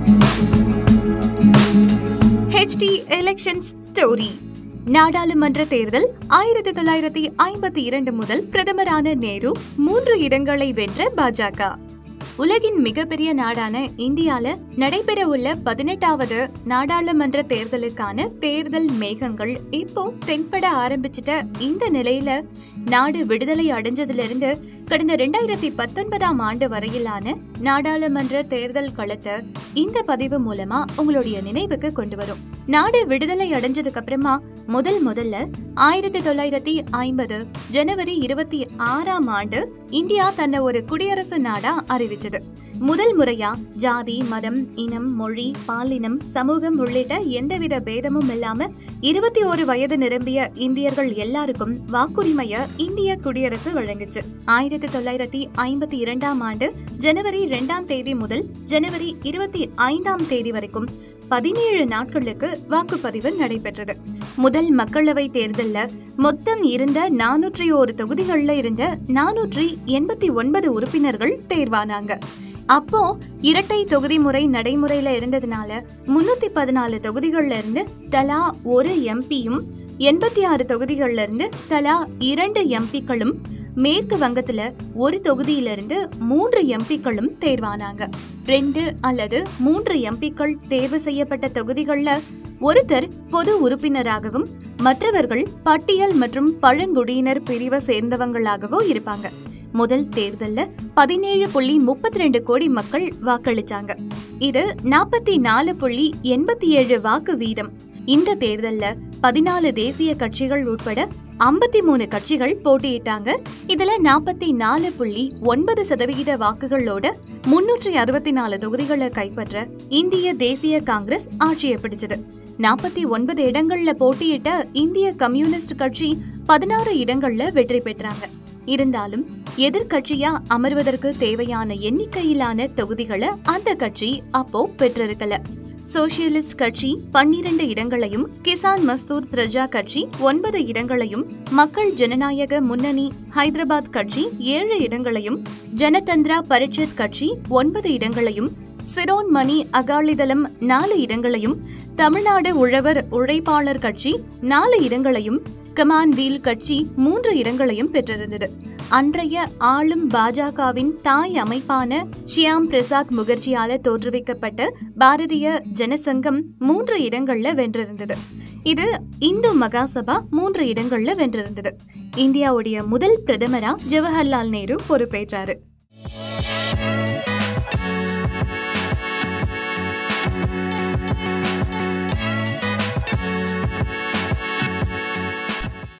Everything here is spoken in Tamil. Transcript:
ஹெச்டி எலெக்ஷன்ஸ் ஸ்டோரி நாடாளுமன்ற தேர்தல் ஆயிரத்தி தொள்ளாயிரத்தி ஐம்பத்தி இரண்டு முதல் பிரதமரான நேரு மூன்று இடங்களை வென்ற பாஜக உலகின் மிகப்பெரிய நாடான இந்தியால நடைபெற உள்ள பதினெட்டாவது நாடாளுமன்ற தேர்தலுக்கான தேர்தல் மேகங்கள் இப்போ தென்பட ஆரம்பிச்சிட்ட இந்த நிலையில நாடு விடுதலை அடைஞ்சதுல இருந்து கடந்த ரெண்டாயிரத்தி பத்தொன்பதாம் ஆண்டு வரையிலான நாடாளுமன்ற தேர்தல் களத்தை இந்த பதிவு மூலமா உங்களுடைய நினைவுக்கு கொண்டு வரும் நாடு விடுதலை அடைஞ்சதுக்கு அப்புறமா முதல் முதல்ல ஆயிரத்தி தொள்ளாயிரத்தி ஐம்பது ஜனவரி இருபத்தி ஆறாம் ஆண்டு இந்தியா தன்னை ஒரு குடியரசு நாடா அறிவிச்சது முதல் முறையா ஜாதி மதம் இனம் மொழி பாலினம் சமூகம் உள்ளிட்ட எந்தவித பேதமும் இல்லாம இருபத்தி ஒரு வயது நிரம்பிய இந்தியர்கள் எல்லாருக்கும் வாக்குரிமைய இந்திய குடியரசு வழங்குச்சு ஆயிரத்தி தொள்ளாயிரத்தி ஐம்பத்தி இரண்டாம் ஆண்டு ஜனவரி இரண்டாம் தேதி முதல் ஜனவரி இருபத்தி ஐந்தாம் தேதி வரைக்கும் பதினேழு நாட்களுக்கு வாக்குப்பதிவு நடைபெற்றது முதல் மக்களவை தேர்தல்ல மொத்தம் இருந்த நானூற்றி ஒரு தொகுதிகள்ல இருந்த நானூற்றி எண்பத்தி ஒன்பது உறுப்பினர்கள் தேர்வானாங்க அப்போ இரட்டை தொகுதி முறை நடைமுறையில இருந்ததுனால முன்னூத்தி பதினாலு தொகுதிகள்ல இருந்து தலா ஒரு எம்பியும் எண்பத்தி ஆறு தொகுதிகள்ல இருந்து தலா இரண்டு எம்பிக்களும் மேற்கு வங்கத்துல ஒரு தொகுதியில இருந்து மூன்று எம்பிக்களும் தேர்வானாங்க ரெண்டு அல்லது மூன்று எம்பிக்கள் தேர்வு செய்யப்பட்ட தொகுதிகள்ல ஒருத்தர் பொது உறுப்பினராகவும் மற்றவர்கள் பட்டியல் மற்றும் பழங்குடியினர் பிரிவை சேர்ந்தவங்களாகவோ இருப்பாங்க முதல் தேர்தல்ல பதினேழு புள்ளி முப்பத்தி ரெண்டு கோடி மக்கள் வாக்களிச்சாங்க இது நாற்பத்தி நாலு புள்ளி எண்பத்தி ஏழு வாக்கு வீதம் இந்த தேர்தல்ல பதினாலு தேசிய கட்சிகள் உட்பட ஐம்பத்தி மூணு கட்சிகள் போட்டியிட்டாங்க இதுல நாற்பத்தி நாலு புள்ளி ஒன்பது சதவிகித வாக்குகளோட முன்னூற்றி அறுபத்தி நாலு தொகுதிகளை கைப்பற்ற இந்திய தேசிய காங்கிரஸ் ஆட்சியை பிடிச்சது நாற்பத்தி ஒன்பது இடங்கள்ல போட்டியிட்ட இந்திய கம்யூனிஸ்ட் கட்சி பதினாறு இடங்கள்ல வெற்றி பெற்றாங்க இருந்தாலும் எதிர்கட்சியா அமர்வதற்கு தேவையான எண்ணிக்கையிலான தொகுதிகளை அந்த கட்சி அப்போ பெற்றிருக்கல சோசியலிஸ்ட் கட்சி பன்னிரண்டு இடங்களையும் கிசான் மஸ்தூர் பிரஜா கட்சி ஒன்பது இடங்களையும் மக்கள் ஜனநாயக முன்னணி ஹைதராபாத் கட்சி ஏழு இடங்களையும் ஜனதந்திரா பரிஷத் கட்சி ஒன்பது இடங்களையும் சிரோன் மணி அகாலிதளம் நாலு இடங்களையும் தமிழ்நாடு உழவர் உழைப்பாளர் கட்சி நாலு இடங்களையும் கமான் வீல் கட்சி மூன்று இடங்களையும் பெற்றிருந்தது அன்றைய ஆளும் பாஜகவின் தாய் அமைப்பான ஷியாம் பிரசாத் முகர்ஜியால தோற்றுவிக்கப்பட்ட பாரதிய ஜனசங்கம் மூன்று இடங்கள்ல வென்றிருந்தது இது இந்து மகாசபா மூன்று இடங்கள்ல வென்றிருந்தது இந்தியாவுடைய முதல் பிரதமரா ஜவஹர்லால் நேரு பொறுப்பேற்றாரு